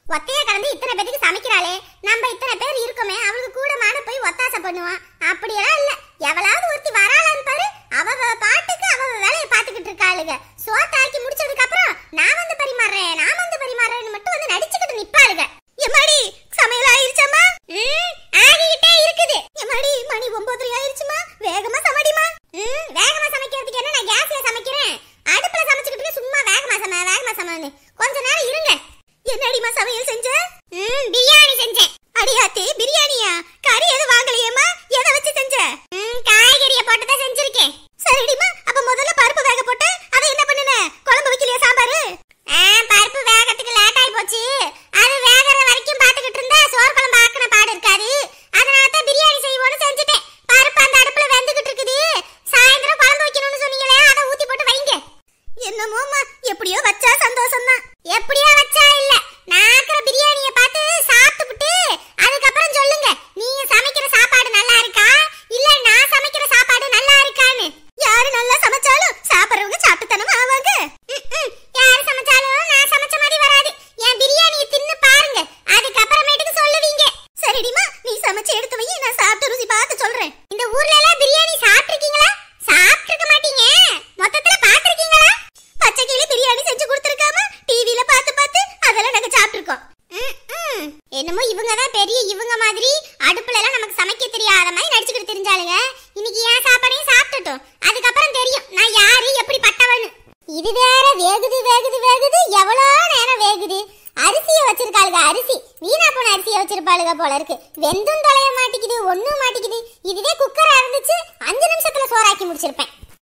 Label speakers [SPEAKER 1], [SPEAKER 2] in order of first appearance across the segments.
[SPEAKER 1] ஒத்தையா கடந்து இத்தனை பேருக்கு சமைக்கிறாளே நம்ம இத்தனை பேர் இருக்கோமே அவளுக்கு கூட மாட போய் ஒத்தாசை பண்ணுவான் அப்படியெல்லாம் இல்ல எவளாவது ஒருத்தி வராளான்னு பாரு அவ அவ பாட்டுக்கு அவ அவ வேலையை பார்த்துக்கிட்டு இருக்காளுங்க சோத்தாக்கி முடிச்சதுக்கு அப்புறம் நான் வந்து பரிமாறுறேன் நான் வந்து பரிமாறுறேன்னு மட்டும் வந்து நடிச்சுக்கிட்டு நிப்பாளுங்க எம்மாடி சமையல் ஆயிருச்சாமா ம் ஆகிக்கிட்டே இருக்குது எம்மாடி மணி ஒன்பதரை ஆயிருச்சுமா வேகமா சமடிமா ம் வேகமா சமைக்கிறதுக்கு என்ன நான் கேஸ்ல சமைக்கிறேன் அடுப்புல சமைச்சுக்கிட்டு இருக்க, சும்மா வேகமா சம வேகமா சமன்னு கொஞ்ச நேரம் இருங்க என்னடிமா சமையல் செஞ்ச ம் பிரியாணி செஞ்சேன் அடியாத்தி பிரியாணியா கறி எதுவும் வாங்கலையேம்மா எதை வச்சு செஞ்ச ம் காய்கறிய போட்டு தான் செஞ்சிருக்கேன் சரிடிமா அப்ப முதல்ல பருப்பு வேக போட்டு அதை என்ன பண்ணுன குழம்பு வைக்கலையா சாம்பாரு ஆ பருப்பு வேகத்துக்கு லேட் ஆயி போச்சு அது வேகற வரைக்கும் பாத்துக்கிட்டு இருந்தா சோறு குழம்பு ஆக்கின பாடு இருக்காது அதனால தான் பிரியாணி செய்வோம்னு செஞ்சுட்டேன் பருப்பு அந்த அடுப்புல வெந்துகிட்டு இருக்குது சாயந்தரம் குழம்பு வைக்கணும்னு சொன்னீங்களே அதை ஊத்தி போட்டு வைங்க என்னமோமா எப்படியோ வச்சா சந்தோஷம் தான் எப்படியோ வச்சா இல்ல நான் ஆக்குற பிரியாணிய பார்த்து சாப்பிட்டுப்புட்டு அதுக்கப்புறம் சொல்லுங்க நீங்க சமைக்கிற சாப்பாடு நல்லா இருக்கா இல்ல நான் சமைக்கிற சாப்பாடு நல்லா இருக்கான்னு யாரு நல்லா சமைச்சாலும் சாப்பிடுறவங்க சாப்பிட்டுத்தனமா ஆவாங்க ம்ம். யாரு சமைச்சாலும் நான் சமைச்ச மாதிரி வராது என் பிரியாணியை தின்னு பாருங்க அதுக்கப்புறமேட்டுக்கு சொல்லுவீங்க சரிடிமா நீ சமைச்சு எடுத்து வை நான் சாப்பிட்டு ருசி பார்த்து சொல்றேன் இந்த ஊர்ல எல்லாம் பிரியாணி சாப்பிட்டிருக்கீங்களா சாப்பிட்டிருக்க மாட்டீங்க மொத்தத்துல பாத்திருக்கீங்களா பச்சை கிளி பிரியாணி செஞ்சு கொடுத்துருக்காம டிவில பார்த்து பார்த்து அதெல்லாம் நாங்க சாப்பிட்டுருக்கோம் என்னமோ இவங்க தான் பெரிய இவங்க மாதிரி அடுப்புல எல்லாம் நமக்கு சமைக்க தெரியாத மாதிரி நடிச்சுக்கிட்டு தெரிஞ்சாளுங்க இன்னைக்கு ஏன் சாப்பாடையும் சாப்பிட்டுட்டோம் அதுக்கப்புறம் தெரியும் நான் யாரு எப்படி பட்டவன்னு இது வேற வேகுது வேகுது வேகுது எவ்வளோ நேரம் வேகுது அரிசியை வச்சிருக்காளுங்க அரிசி வீணா போன அரிசியை வச்சிருப்பாளுங்க போல இருக்கு வெந்தும் தொலைய மாட்டேங்குது ஒண்ணும் மாட்டேங்குது இதுவே குக்கரா இருந்துச்சு அஞ்சு நிமிஷத்துல சோறாக்கி முடிச்சிருப்பேன்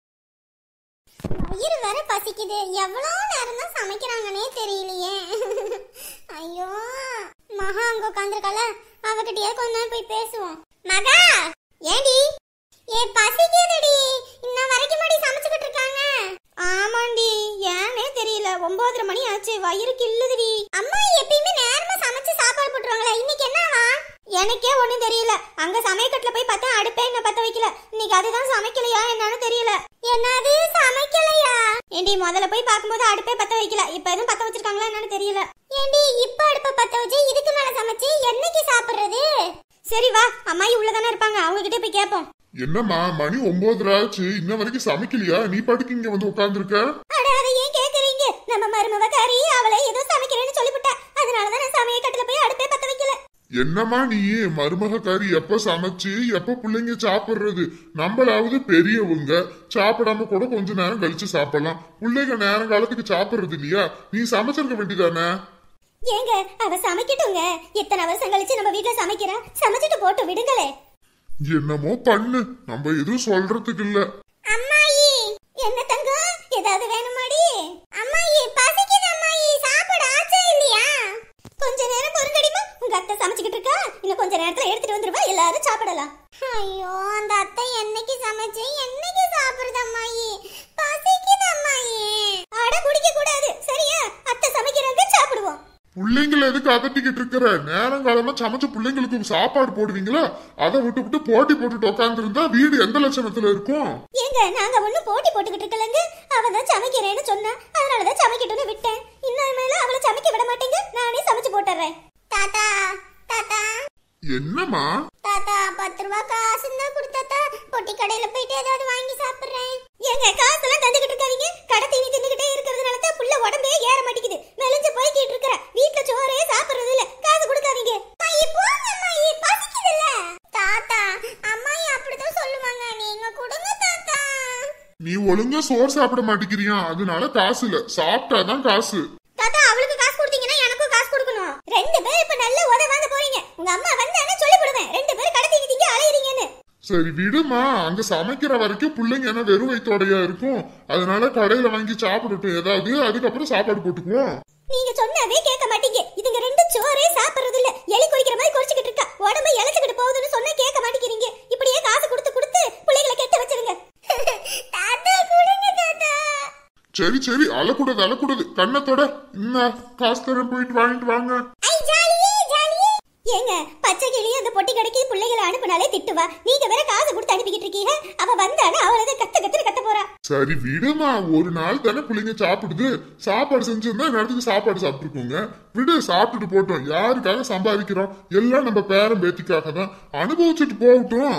[SPEAKER 1] வயிறு வேற பசிக்குது எவ்வளோ நேரம் தான் சமைக்கிறாங்கன்னே தெரியலையே ஐயோ மகா அங்க உட்காந்துருக்கால அவகிட்டயே கொஞ்ச நேரம் போய் பேசுவோம் மகா ஏடி ஏ பசிக்குதுடி இன்ன வரைக்கும் மடி சமைச்சுக்கிட்டு இருக்காங்க ஆமாண்டி ஏனே தெரியல ஒன்பதரை மணி ஆச்சு வயிறு கில்லுதுடி அம்மா எப்பயுமே நேரமா சமைச்சு சாப்பாடு போட்டுருவாங்களா இன்னைக்கு என்னவா எனக்கே ஒண்ணும் தெரியல அங்க சமையக்கட்டுல போய் பார்த்தா அடுப்பே என்ன பத்த வைக்கல இன்னைக்கு அதுதான் சமைக்கலையா என்னன்னு தெரியல என்னது சமைக்கலையா ஏண்டி முதல்ல போய் பார்க்கும்போது அடுப்பே பத்த வைக்கல இப்ப எதுவும் பத்த வச்சிருக்காங்களா என்னன்னு தெரியல ஏண்டி இப்ப அடுப்ப பத்த வச்சு இதுக்கு மேல சமைச்சு என்னைக்கு சாப்பிடுறது சரி வா அம்மாயி உள்ளதானே இருப்பாங்க அவங்க கிட்ட போய் கேட்போம்
[SPEAKER 2] என்னம்மா மணி ஒன்பதரை ஆச்சு இன்ன வரைக்கும் சமைக்கலையா நீ பாட்டுக்கு இங்க வந்து உட்கார்ந்துருக்க
[SPEAKER 1] அட அதை ஏன் கேக்குறீங்க நம்ம மருமவக்காரி அவளை ஏதோ சமைக்கிறேன்னு சொல்லிவிட்டா அதனாலதான் நான் சமையக்கட்டுல போய் அடுப்பே பத்த வைக்கல
[SPEAKER 2] என்னம்மா நீ மருமக கறி எப்ப சமைச்சு எப்ப பிள்ளைங்க சாப்பிடுறது நம்மளாவது பெரியவங்க சாப்பிடாம கூட கொஞ்ச நேரம் கழிச்சு சாப்பிடலாம் பிள்ளைங்க நேரம் காலத்துக்கு சாப்பிடுறது இல்லையா நீ சமைச்சிருக்க வேண்டியதானே
[SPEAKER 1] ஏங்க அவ சமைக்கட்டுங்க எத்தனை வருஷம் கழிச்சு நம்ம வீட்ல சமைக்கிறா சமைச்சிட்டு போட்டு விடுங்களே
[SPEAKER 2] என்னமோ பண்ணு நம்ம எதுவும் சொல்றதுக்கு இல்ல
[SPEAKER 1] அம்மாயி என்ன தங்கம் ஏதாவது வேணுமாடி அம்மாயி பசிக்குது அம்மாயி சாப்பாடு ஆச்சா இல்லையா கொஞ்ச நேரம் பொறுங்கடிமா உங்க அத்தை சமைச்சுக்கிட்டு இருக்கா இன்னும் கொஞ்ச நேரத்துல எடுத்துட்டு வந்துருவா எல்லாரும் சாப்பிடலாம் ஐயோ அந்த அத்தை என்னைக்கு சமைச்சு என்னைக்கு சாப்பிடுறது அம்மாயி பசிக்குது அம்மாயி அட குடிக்க கூடாது சரியா அத்தை சமைக்கிறாங்க சாப்பிடுவோம்
[SPEAKER 2] பிள்ளைங்களை எதுக்கு அதட்டிக்கிட்டு இருக்கிற நேரம் காலமா சமைச்ச பிள்ளைங்களுக்கு சாப்பாடு போடுவீங்களா அதை விட்டு விட்டு போட்டி போட்டுட்டு உட்காந்துருந்தா வீடு எந்த லட்சணத்துல இருக்கும்
[SPEAKER 1] ஏங்க நாங்க ஒண்ணும் போட்டி போட்டுக்கிட்டு இருக்கலங்க அவ தான் சமைக்கிறேன்னு சொன்னா அதனாலதான் சமைக்கட்டும்னு விட்டேன் இன்னொரு மேல அவளை சமைக்க விட மாட்டேங்க நானே சமைச்சு போட்டுறேன் தாத்தா தாத்தா
[SPEAKER 2] என்னம்மா
[SPEAKER 1] தாத்தா பத்து ரூபா காசு தான் கொடுத்தாத்தா பொட்டி கடையில போயிட்டு ஏதாவது வாங்கி சாப்பிடுறேன் ஏங்க காசெல்லாம் தந்துகிட்டு இருக்காதீங்க கடை தீனி தின்னுகிட்டே இருக்கிறதுனால தான் புள்ள உடம்பே ஏற மாட்டேங்குது மெலிஞ்சு போய்கிட்டு இருக்கிற வீட்ல சோறே சாப்பிடுறது இல்ல காசு கொடுக்காதீங்க அம்மாயி போங்க அம்மாயி பசிக்குதுல்ல தாத்தா அம்மாயி அப்படிதான் சொல்லுவாங்க நீங்க கொடுங்க தாத்தா
[SPEAKER 2] நீ ஒழுங்கா சோறு சாப்பிட மாட்டேங்கிறியா அதனால காசு இல்ல சாப்பிட்டாதான் காசு
[SPEAKER 1] தாத்தா அவளுக்கு காசு கொடுத்தீங்கன்னா எனக்கும் காசு கொடுக்கணும் ரெண்டு பேரும் இப்ப நல்ல உதவாங்க போறீங்க உங்க அம்மா வந்தானே சொல்லி விடுவேன் ரெண்டு பேரும் கடை தீனி திங்க அலையறீங்கன்னு
[SPEAKER 2] சரி விடுமா அங்க சமைக்கிற வரைக்கும் பிள்ளைங்க என்ன வெறும் வயிற்றோடையா இருக்கும் அதனால கடையில வாங்கி சாப்பிடட்டும் ஏதாவது அதுக்கப்புறம் சாப்பாடு போட்டுக்குவோம்
[SPEAKER 1] நீங்க சொன்னாவே கேட்க மாட்டீங்க இதுங்க ரெண்டு சோறே சாப்பிடுறது இல்ல எலி குடிக்கிற மாதிரி குடிச்சுக்கிட்டு இருக்கா உடம்பு இழைச்சுக்கிட்டு போகுதுன்னு சொன்னா கேட்க மாட்டேங்கிறீங்க இப்படியே காசு கொடுத்து கொடுத்து பிள்ளைகளை கெட்ட வச்சிருங்க தாத்தா கொடுங்க தாத்தா
[SPEAKER 2] சரி சரி அழக்கூடாது அழக்கூடாது கண்ணத்தோட என்ன காசு தரேன் போயிட்டு வாங்கிட்டு வாங்க
[SPEAKER 1] ஐ ஜாலியே ஜாலியே ஏங்க பச்சை கிளியும் அந்த பொட்டி கடைக்கு பிள்ளைகளை அனுப்புனாலே திட்டுவா நீங்க வேற காசு கொடுத்து அனுப்பிக்கிட்டு இருக்கீங்க அவ வந்தானா அவளதை கத்த கத்துன்னு கத்த போறா
[SPEAKER 2] சரி விடுமா ஒரு நாள் தானே பிள்ளைங்க சாப்பிடுது சாப்பாடு செஞ்சிருந்தா நேரத்துக்கு சாப்பாடு சாப்பிட்டுருக்கோங்க விடு சாப்பிட்டுட்டு போட்டோம் யாருக்காக சம்பாதிக்கிறோம் எல்லாம் நம்ம பேரன் பேத்திக்காக தான் அனுபவிச்சுட்டு போகட்டும்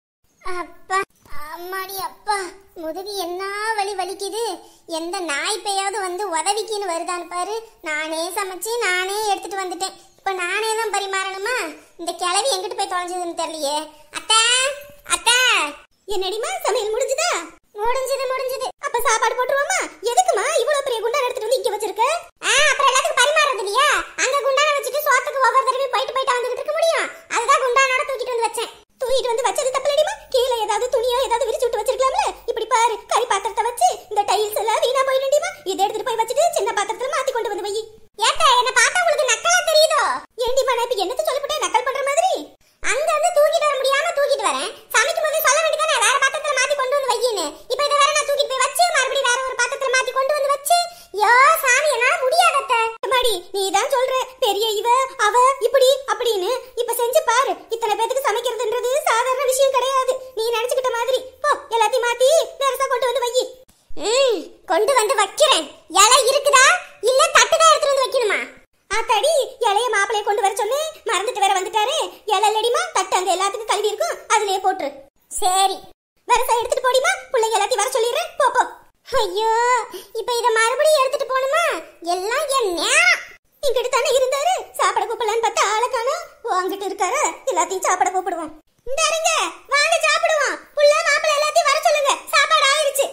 [SPEAKER 1] அப்பா அம்மாடி அப்பா முதுகு என்ன வலி வலிக்குது எந்த நாய் பெய்யாவது வந்து உதவிக்குன்னு வருதான்னு பாரு நானே சமைச்சு நானே எடுத்துட்டு வந்துட்டேன் இப்ப நானே தான் பரிமாறணுமா இந்த கிளவி எங்கிட்டு போய் தொலைஞ்சதுன்னு தெரியலையே அத்தை அத்தை என்னடிமா சமையல் முடிஞ்சுதா முடிஞ்சது முடிஞ்சது அப்ப சாப்பாடு போட்டுருவோமா எதுக்குமா இவ்வளவு பெரிய குண்டான எடுத்துட்டு வந்து இங்க வச்சிருக்க அப்புறம் எல்லாத்துக்கும் பரிமாறது இல்லையா அங்க குண்டான வச்சுட்டு சோத்துக்கு ஒவ்வொரு தடவை போயிட்டு போயிட்டு வந்துகிட்டு இருக்க முடியும் அதுதான் குண்டானோட தூக்கிட்டு வந்து வச்சேன் தூக்கிட்டு வந்து வச்சது தப்பலடிமா கீழே ஏதாவது துணியோ ஏதாவது விரிச்சு விட்டு வச்சிருக்கலாம்ல இப்படி பாரு கறி பாத்திரத்தை வச்சு இந்த டைல்ஸ் எல்லாம் வீணா போயிடுண்டிமா இதை எடுத்துட்டு போய் வச்சுட்டு சின்ன பாத்திரத்துல மாத்தி கொண்டு வந்து வை ஏத்தா என்ன பார்த்தா உங்களுக்கு நக்கலா தெரியுதோ ஏண்டிமா நான் இப்ப என்னத்த சொல்லிவிட்டேன் நக்கல் பண்ற மாதிரி அங்க இருந்து தூக்கிட்டு வர முடியாம தூக்கிட்டு வரேன் சமைக்கும் போது சொல்ல வேண்டியதானே வேற பாத்திரத்துல மாத்தி கொண்டு வந்து வையின்னு இப்ப இதை வேற நான் தூக்கிட்டு போய் வச்சு மறுபடியும் வேற ஒரு பாத்திரத்துல மாத்தி கொண்டு வந்து வச்சு யோ சாமி என்னால முடியாதத்த மாடி நீ தான் சொல்ற பெரிய இவ அவ இப்படி அப்படின்னு இப்ப செஞ்சு பாரு இத்தனை பேத்துக்கு சமைக்கிறதுன்றது சாதாரண விஷயம் கிடையாது நீ நினைச்சுக்கிட்ட மாதிரி போ எல்லாத்தையும் மாத்தி பெருசா கொண்டு வந்து வை ம் கொண்டு வந்து வைக்கிறேன் இலை இருக்குதா இல்ல தட்டு தான் எடுத்துட்டு வந்து வைக்கணுமா ஆத்தாடி இலைய மாப்பிளைய கொண்டு வர சொன்னேன் மறந்துட்டு வேற வந்துட்டாரு இலை இல்லடிமா தட்டு அங்க எல்லாத்துக்கும் கல்வி இருக்கும் அதுலயே போட்டுரு சரி வரசா எடுத்துட்டு போடிமா பிள்ளைங்க எல்லாத்தையும் வர சொல்லிடுறேன் போ போ ஐயோ இப்ப இத மறுபடியும் எடுத்துட்டு போணுமா எல்லாம் என்ன இங்கிட்டு தானே இருந்தாரு சாப்பிட கூப்பிடலான்னு பார்த்தா ஆளை காணோம் வாங்கிட்டு இருக்காரு எல்லாத்தையும் சாப்பிட கூப்பிடுவோம் இந்தாருங்க வாங்க சாப்பிடுவோம் புள்ள மாப்பிள்ளை எல்லாத்தையும் வர சொல்லுங்க சாப்பாடு ஆயிருச்சு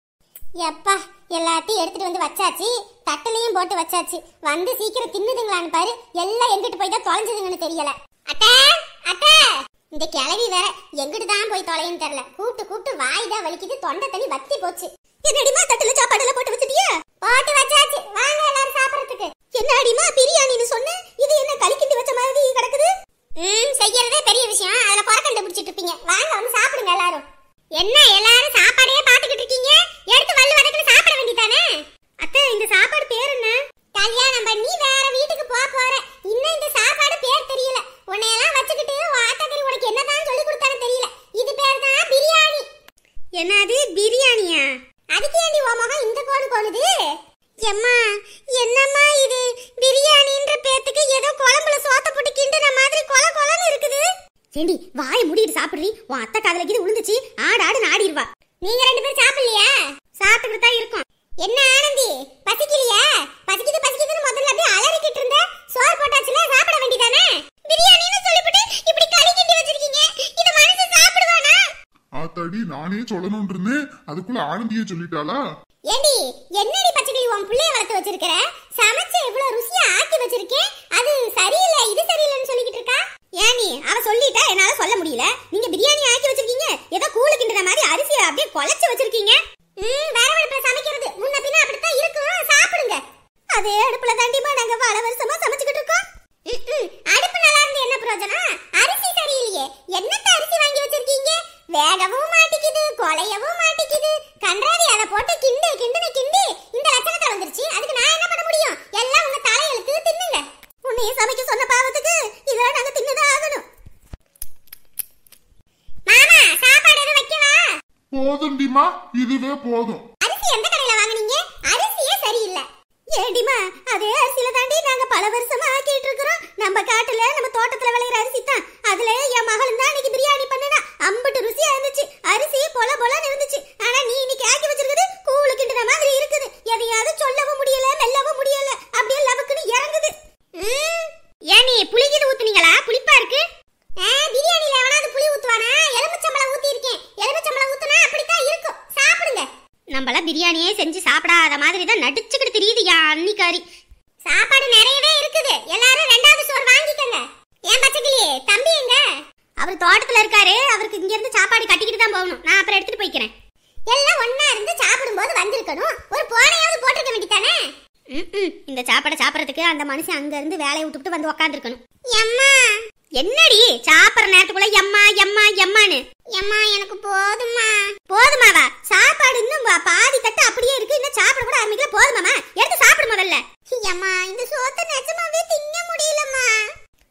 [SPEAKER 1] எப்பா எல்லாத்தையும் எடுத்துட்டு வந்து வச்சாச்சு தட்டுலையும் போட்டு வச்சாச்சு வந்து சீக்கிரம் தின்னுதுங்களான்னு பாரு எல்லாம் எங்கிட்டு போய் தான் தொலைஞ்சதுங்கன்னு தெரியல அத்தை அத்தை இந்த கிளவி வேற எங்கிட்டு தான் போய் தொலைன்னு தெரியல கூப்பிட்டு கூப்பிட்டு வாய் தான் வலிக்குது தொண்டை தண்ணி வத்தி போச்சு என்னடிமா தட்டுல சாப்பாடு எல்லாம் போட்டு வச்சிட்டியா போட்டு வச்சாச்சு வாங்க எல்லாரும் சாப்பிடறதுக்கு என்ன அடிமா பிரியாணின்னு சொன்ன இது என்ன களிக்கிண்டு வச்ச மாதிரி கிடக்குது ம் செய்யறதே பெரிய விஷயம் அதுல புறக்கண்டு பிடிச்சிட்டு இருப்பீங்க வாங்க வந்து சாப்பிடுங்க எல்லாரும் என்ன எல்லாரும் சாப்பாடையே பாத்துக்கிட்டு இருக்கீங்க எடுத்து வல்லு வதக்குன்னு சாப்பிட வேண்டியதானே அத்தை இந்த சாப்பாடு பேர் என்ன கல்யாணம் பண்ணி வேற வீட்டுக்கு போக போற இன்னும் இந்த சாப்பாடு பேர் தெரியல உன்னையெல்லாம் வச்சுக்கிட்டு உன் ஆத்தாக்கறி உனக்கு என்னதான் சொல்லி கொடுத்தான்னு தெரியல இது பேர் தான் பிரியாணி என்னது பிரியாணியா அதுக்கு ஏண்டி உன் முகம் இந்த கோடு கோணுது எம்மா என்னம்மா இது பிரியாணின்ற பேத்துக்கு ஏதோ குழம்புல சோத்த போட்டு கிண்டுன மாதிரி கொல கொலன்னு இருக்குது ஏண்டி வாய் மூடிட்டு சாப்பிடுறீ உன் அத்தை காதுல இது விழுந்துச்சு ஆடு ஆடு நாடிடுவா நீங்க ரெண்டு பேரும் சாப்பிடலையா சாப்பிட்டுட்டு தான் இருக்கோம் என்ன ஆனந்தி பசிக்கலையா பசிக்குது பசிக்குதுன்னு முதல்ல அப்படியே அலறிக்கிட்டு இருந்த சோறு போட்டாச்சுல சாப்பிட வேண்டியதானே பிரியாணின்னு சொல்லிவிட்டு இப்படி களி கிண்டி வச்சிருக்கீங்க இத மனுஷன் சாப்பிடுவானா
[SPEAKER 2] ஆத்தாடி நானே சொல்லணும்னு இருந்தேன் அதுக்குள்ள ஆனந்தியே சொல்லிட்டாளா
[SPEAKER 1] ஏண்டி என்னடி பச்சைக்கிளி உன் புள்ளைய வளர்த்து வச்சிருக்கிற சமைச்சு இவ்வளவு ருசியா ஆக்கி வச்சிருக்கேன் அது சரியில்லை இது சரியில்லைன்னு சொல்லிக்கிட்டு இருக்கா ஏனி அவ சொல்லிட்டா என்னால சொல்ல முடியல நீங்க பிரியாணி ஆக்கி வச்சிருக்கீங்க ஏதோ கூழு கிண்டுற மாதிரி அரிசியை அப்படியே குழச்சு வச்சிருக்கீங்க ம் வேற அடுப்புல சமைக்கிறது முன்ன பின்ன அப்படித்தான் இருக்கும் சாப்பிடுங்க அதே அடுப்புல தாண்டிமா நாங்க பல வருஷமா சமைச்சுக்கிட்டு இருக்கோம் ம், ம். அடுப்பு நல்லா இருந்து என்ன பிரயோஜனம் அரிசி சரியில்லையே என்னத்த அரிசி வாங்கி வச்சிருக்கீங்க வேகவும் மாட்டிக்குது கொலையவும் மாட்டிக்குது கன்றாவி அதை போட்டு கிண்டு கிண்டுன கிண்டி இந்த லட்சணத்துல வந்துருச்சு அதுக்கு நான் என்ன பண்ண முடியும் எல்லாம் உங்க தலையெழுத்து தின்னுங்க உன்னைய சமைக்க சொன்ன பாவத்துக்கு இதெல்லாம் நாங்க தின்னுதான் ஆகணும் மாமா சாப்பாடு எதுவும் வைக்கவா
[SPEAKER 2] போதும்டிமா இதுவே போதும்
[SPEAKER 1] அரிசி எந்த கடையில வாங்குனீங்க அரிசியே சரியில்லை ஏடிமா அதே அரிசியில தாண்டி நாங்க பல வருஷமா ஆக்கிட்டு இருக்கிறோம் நம்ம காட்டுல நம்ம தோட்டத்துல விளையிற அரிசி தான் அதுல என் மகளும் தான் அன்னைக்கு பிரியாணி பண்ணுனா அம்பட்டு ருசியா இருந்துச்சு அரிசி பொல பொலன்னு இருந்துச்சு ஆனா நீ இன்னைக்கு ஆக்கி வச்சிருக்குது கூழு கிண்டுன மாதிரி இருக்குது எதையாவது சொல்லவும் முடியல மெல்லவும் முடியல அப்படியே லவக்குன்னு இறங்குது ஏன் நீ புளிகிது ஊத்துனீங்களா புளிப்பா இருக்கு பிரியாணில எவனாவது புளி ஊத்துவானா எலுமிச்சம்பழம் ஊத்தி இருக்கேன் எலுமிச்சம்பழம் ஊத்துனா அப்படித்தான் இருக்கும் சாப்பிடுங்க நம்மள பிரியாணியே செஞ்சு சாப்பிடாத மாதிரி தான் நடிச்சுக்கிட்டு தெரியுது யா அன்னிக்காரி சாப்பாடு நிறையவே இருக்குது எல்லாரும் ரெண்டாவது சோறு வாங்கிக்கங்க ஏன் பச்சைக்கிளி தம்பி எங்க அவர் தோட்டத்துல இருக்காரு அவருக்கு இங்க இருந்து சாப்பாடு கட்டிக்கிட்டு தான் போகணும் நான் அப்புறம் எடுத்துட்டு போய்க்கிறேன் எல்லாம் ஒண்ணா இருந்து சாப்பிடும்போது வந்திருக்கணும் ஒரு போனையாவது போட்டிருக்க வேண்டியதானே இந்த சாப்பாடை சாப்பிடறதுக்கு அந்த மனுஷன் அங்க இருந்து வேலையை விட்டுட்டு வந்து உக்காந்துருக்கணும் எம்மா என்னடி சாப்பிடுற நேரத்துக்குள்ள எம்மா எம்மா எம்மான்னு எம்மா எனக்கு போதுமா போதுமாவா சாப்பாடு இன்னும் பா- பாதி தட்டு அப்படியே இருக்கு இன்னும் சாப்பிட கூட ஆரம்பிக்கல போதுமாமா எடுத்து சாப்பிடு முதல்ல எம்மா இந்த சோத்தை நிஜமாவே திங்க முடியலம்மா புள்ளைய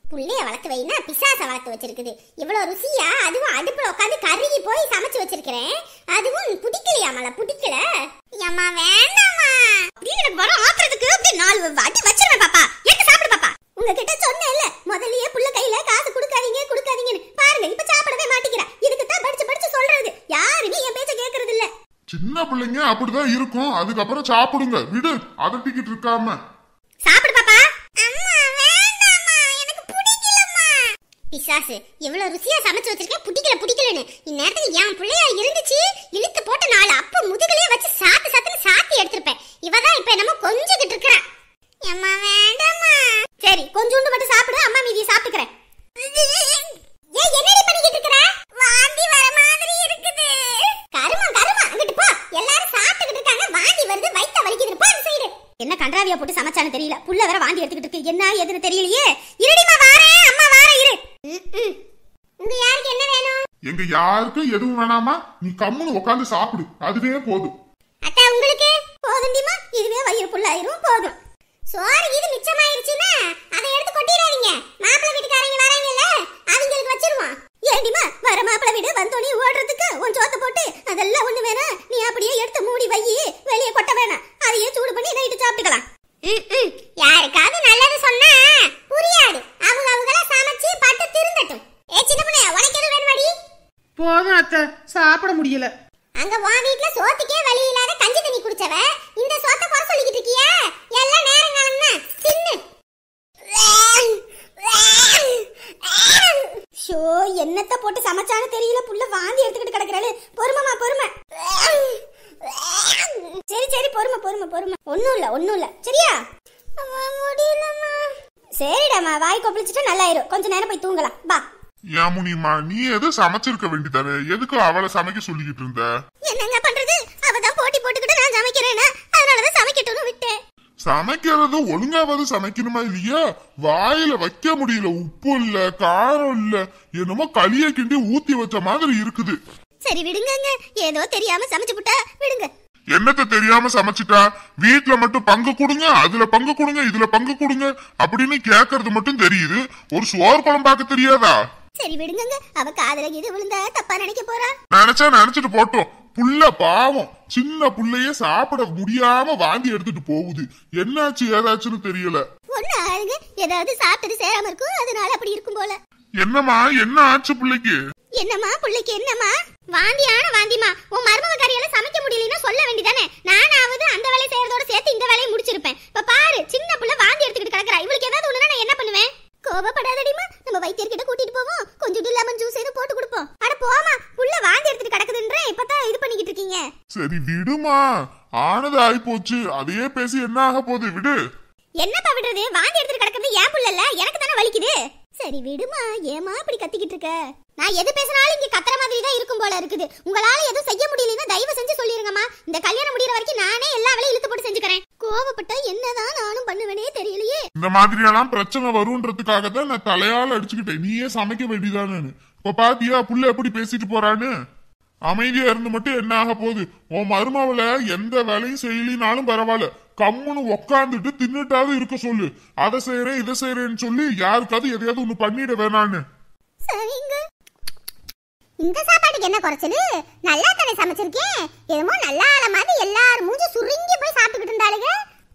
[SPEAKER 1] வளர்த்து வைனா பிசாசை வளர்த்து வச்சிருக்குது இவ்வளவு ருசியா அதுவும் அடுப்புல உட்காந்து கருகி போய் சமைச்சு வச்சிருக்கிறேன் அதுவும் பிடிக்கலையாமல பிடிக்கல அம்மா வேண்டாமா அப்படியே எனக்கு வர ஆத்துறதுக்கு அப்படியே நாலு வாட்டி வச்சிருவேன் பாப்பா எடுத்து சாப்பிடு பாப்பா உங்ககிட்ட சொன்னேன்ல முதல்லயே புள்ள கையில காசு கொடுக்காதீங்க கொடுக்காதீங்கன்னு பாருங்க இப்ப சாப்பிடவே மாட்டேங்கிறா இதுக்கு தான் படிச்சு படிச்சு சொல்றது யாருமே என் பேச்ச கேக்குறது இல்ல
[SPEAKER 2] சின்ன பிள்ளைங்க அப்படிதான் இருக்கும் அதுக்கப்புறம் சாப்பிடுங்க விடு அதட்டிக்கிட்டு இருக்காம
[SPEAKER 1] சாப்பிடு பாப்பா அம்மா வேண்டாம்மா எனக்கு பிடிக்கலம்மா பிசாசு எவ்வளவு ருசியா சமைச்சு வச்சிருக்கேன் பிடிக்கல பிடிக்கலன்னு இந்நேரத்துக்கு என் பிள்ளையா இருந்துச்சு இழுத்து போட்ட நாலு அப்ப முதுகுலயே வச்சு சாத்து சாத்துன்னு சாத்தி எடுத்திருப்பேன் இவதான் இப்ப என்னமோ கொஞ்சிக்கிட்டு இருக்கா அம்மா வேண்டாம்மா சரி கொஞ்சோண்டு மட்டும் சாப்பிடு அம்மா மீதியை சாப்பிட்டுக்கிறேன் ஏய் என்னடி பண்ணிக்கிட்டு இருக்கற வாந்தி வர மாதிரி இருக்குது கருமா கருமா அங்கிட்டு போ எல்லாரும் சாப்பிட்டுக்கிட்டு இருக்காங்க வாந்தி வருது வயித்த வலிக்குது போ அந்த சைடு என்ன கன்றாவியா போட்டு சமைச்சானு தெரியல புள்ள வேற வாந்தி எடுத்துக்கிட்டு இருக்கு என்ன ஏதுன்னு தெரியலையே இருடிமா வாரேன் அம்மா வாரேன் இரு ம், ம். உங்க யாருக்கு என்ன வேணும்
[SPEAKER 2] எங்க யாருக்கும் எதுவும் வேணாமா நீ கம்முன்னு உட்காந்து சாப்பிடு அதுவே போதும்
[SPEAKER 1] அத்தா உங்களுக்கு போதுண்டிமா இதுவே வயிறு புல்லாயிரும் போதும் சோறு இது மிச்சமாயிருச்சுன்னா அதை எடுத்து கொட்டிடாதீங்க மாப்பிள்ளை வீட்டுக்காரங்க வராங்கல்ல அவங்களுக்கு வச்சிருவோம் ஏண்டிமா வர மாப்பிள்ளை வீடு வந்தோனே ஓடுறதுக்கு உன் சோத்த போட்டு அதெல்லாம் ஒண்ணு வேணாம் நீ அப்படியே எடுத்து மூடி வை வெளியே கொட்ட வேணாம் அதையே சூடு பண்ணி நைட்டு சாப்பிட்டுக்கலாம் யாருக்காவது நல்லது சொன்னா புரியாது அவங்க அவங்கள சமைச்சு பட்டு திருந்தட்டும் ஏ சின்ன பொண்ணு உனக்கு எது வேணுமாடி
[SPEAKER 3] போதும் அத்தை சாப்பிட முடியல
[SPEAKER 1] அங்க உன் வீட்ல சோத்துக்கே வழி இல்லாத கஞ்சி தண்ணி குடிச்சவ இந்த சோத்த குறை சொல்லிக்கிட்டு இருக்கியா எல்லாம் நேரம் காலம் தான் தின்னு ஷோ என்னத்த போட்டு சமைச்சான்னு தெரியல புள்ள வாந்தி எடுத்துக்கிட்டு கிடக்குறாளு பொறுமைமா பொறுமை சரி சரி பொறுமை பொறுமை பொறுமை ஒண்ணும் இல்ல ஒண்ணும் இல்ல சரியா முடியலம்மா சரிடாம்மா வாய் கொப்பளிச்சுட்டா நல்லாயிரும் கொஞ்ச நேரம் போய் தூங்கலாம் பா
[SPEAKER 2] ஏன் முனிமா நீ எதுவும் சமைச்சிருக்க வேண்டியதானே எதுக்கு அவளை சமைக்க சொல்லிக்கிட்டு இருந்த
[SPEAKER 1] என்னங்க பண்றது அவதான் போட்டி போட்டுக்கிட்டு நான் சமைக்கிறேன்னா அதனாலதான் சமைக்கட்டும்னு விட்டேன்
[SPEAKER 2] சமைக்கிறது ஒழுங்காவது சமைக்கணுமா இல்லையா வாயில வைக்க முடியல உப்பு இல்ல காரம் இல்ல என்னமோ களிய கிண்டி ஊத்தி வச்ச மாதிரி இருக்குது
[SPEAKER 1] சரி விடுங்கங்க ஏதோ தெரியாம சமைச்சு புட்டா விடுங்க
[SPEAKER 2] என்னத்த தெரியாம சமைச்சிட்டா வீட்ல மட்டும் பங்கு கொடுங்க அதுல பங்கு கொடுங்க இதுல பங்கு கொடுங்க அப்படின்னு கேக்குறது மட்டும் தெரியுது ஒரு சோறு குழம்பாக்க தெரியாதா
[SPEAKER 1] சரி விடுங்கங்க அவ காதல இது விழுந்தா தப்பா நினைக்க போறா
[SPEAKER 2] நினைச்சா நினைச்சிட்டு போட்டோம் புள்ள பாவம் சின்ன புள்ளைய சாப்பிட முடியாம வாந்தி எடுத்துட்டு போகுது என்னாச்சு ஏதாச்சுன்னு தெரியல
[SPEAKER 1] ஒண்ணு ஆளுங்க ஏதாவது சாப்பிட்டது சேராம இருக்கும் அதனால அப்படி இருக்கும் போல
[SPEAKER 2] என்னம்மா என்ன ஆச்சு பிள்ளைக்கு
[SPEAKER 1] என்னம்மா பிள்ளைக்கு என்னம்மா வாந்தியான வாந்திமா உன் மருமக கறியெல்லாம் சமைக்க முடியலன்னா சொல்ல வேண்டியதானே நானாவது அந்த வேலையை செய்யறதோட சேர்த்து இந்த வேலையை முடிச்சிருப்பேன் இப்ப பாரு சின்ன புள்ள வாந்தி எடுத்துக்கிட்டு கிடக்குறா இவளுக்கு ஏதாவது ஒண்ணுனா நான் என்ன பண்ணுவேன் கோபப்படாதடிமா நம்ம வைத்தியர்கிட்ட கூட்டிட்டு போவோம் கொஞ்சம் லெமன் ஜூஸ் எதுவும் போட்டு கொடுப்போம் அட போமா புள்ள வாந்தி எடுத்துட்டு கிடக்குதுன்றே இப்பதான் இது பண்ணிக்கிட்டு இருக்கீங்க
[SPEAKER 2] சரி விடுமா ஆனது ஆயிப்போச்சு அதையே பேசி என்ன ஆக போகுது விடு
[SPEAKER 1] என்னப்பா விடுறது வாந்தி எடுத்துட்டு கிடக்குறது ஏன் புள்ளல எனக்கு தானே வலிக்குது சரி விடுமா ஏமா இப்படி கத்திக்கிட்டு இருக்க நான் எது பேசினாலும் இங்க கத்துற மாதிரி தான் இருக்கும் போல இருக்குது உங்களால எதுவும் செய்ய முடியலன்னா தயவு செஞ்சு சொல்லிருங்கம்மா இந்த கல்யாணம் முடியற வரைக்கும் நானே எல்லா வேலையும் இழுத்து போட்டு செஞ்சுக்கிறேன் கோவப்பட்டா என்னதான் நானும் பண்ணுவேனே தெரியலையே
[SPEAKER 2] இந்த மாதிரி எல்லாம் பிரச்சனை வரும்ன்றதுக்காக தான் நான் தலையால அடிச்சுக்கிட்டேன் நீயே சமைக்க வேண்டியதானு இப்ப பாத்தியா புள்ள எப்படி பேசிட்டு போறான்னு அமைதியா இருந்து மட்டும் என்ன ஆக போகுது உன் மருமாவில எந்த வேலையும் செய்யலினாலும் பரவாயில்ல கம்முன்னு உக்காந்துட்டு தின்னுட்டாவது இருக்க சொல்லு அதை செய்யறேன் இதை செய்யறேன்னு சொல்லி யாருக்காவது எதையாவது ஒண்ணு பண்ணிட வேணான்னு
[SPEAKER 1] சரிங்க இந்த சாப்பாட்டுக்கு என்ன குறைச்சது நல்லா தானே சமைச்சிருக்கேன் என்னமோ நல்லா ஆள மாதிரி எல்லாரும் மூஞ்சி சுருங்கி போய் சாப்பிட்டுக்கிட்டு இருந்தாளுங்க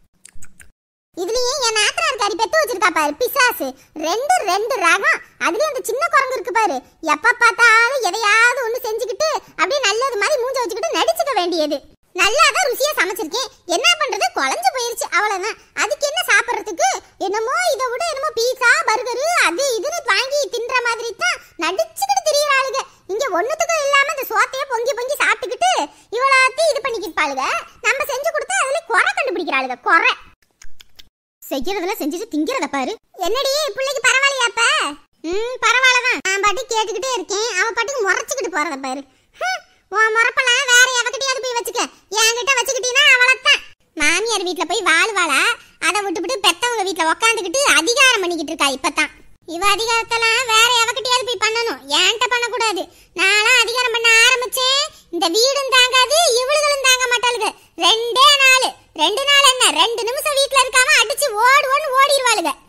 [SPEAKER 1] இதுலயே என் நாத்தனார் கறி பெத்து வச்சிருக்கா பாரு பிசாசு ரெண்டு ரெண்டு ரகம் அதுலயும் அந்த சின்ன குரங்கு இருக்கு பாரு எப்ப பார்த்தாலும் எதையாவது ஒண்ணு செஞ்சுக்கிட்டு அப்படியே நல்லது மாதிரி மூஞ்ச வச்சுக்கிட்டு நடிச்சுக்க வேண்டியது நல்லாதான் ருசியா சமைச்சிருக்கேன் என்ன பண்றது குழஞ்சு போயிருச்சு அவ்வளவுதான் அதுக்கு என்ன சாப்பிடுறதுக்கு என்னமோ இதை விட என்னமோ பீஸா பர்கரு அது இதுன்னு வாங்கி தின்ற மாதிரி தான் நடிச்சுக்கிட்டு திரியறாளுங்க இங்க ஒண்ணுத்துக்கும் இல்லாம இந்த சோத்தையே பொங்கி பொங்கி சாப்பிட்டுக்கிட்டு இவ்வளோத்தையும் இது பண்ணிக்கிட்டாளுங்க நம்ம செஞ்சு கொடுத்தா அதுல குறை கண்டுபிடிக்கிறாளுங்க குறை செய்யறதெல்லாம் செஞ்சுட்டு திங்கிறத பாரு என்னடி பிள்ளைக்கு பரவாயில்லையாப்ப ம் பரவாயில்லதான் நான் பாட்டு கேட்டுக்கிட்டே இருக்கேன் அவ பாட்டுக்கு முறைச்சுக்கிட்டு போறத பாரு ஹம், உன் முறப்பெல்லாம் வேற எவகிட்டயாவது போய் வச்சுக்க என்கிட்ட வச்சுக்கிட்டீங்கன்னா அவ்வளவுதான் மாமியார் வீட்ல போய் வாழ்வாளா அதை விட்டுவிட்டு பெத்தவங்க வீட்ல உக்காந்துக்கிட்டு அதிகாரம் பண்ணிக்கிட்டு இருக்கா இப்பதான் இவ அதிகாரத்தெல்லாம் வேற எவகிட்டயாவது போய் பண்ணணும் ஏன்ட்ட பண்ணக்கூடாது நான்லாம் அதிகாரம் பண்ண ஆரம்பிச்சேன் இந்த வீடும் தாங்காது இவளுகளும் தாங்க மாட்டாளுங்க ரெண்டே நாள் ரெண்டு நாள் என்ன ரெண்டு நிமிஷம் வீட்ல இருக்காம அடிச்சு ஓடுவோன்னு ஓடிடுவாளுங்க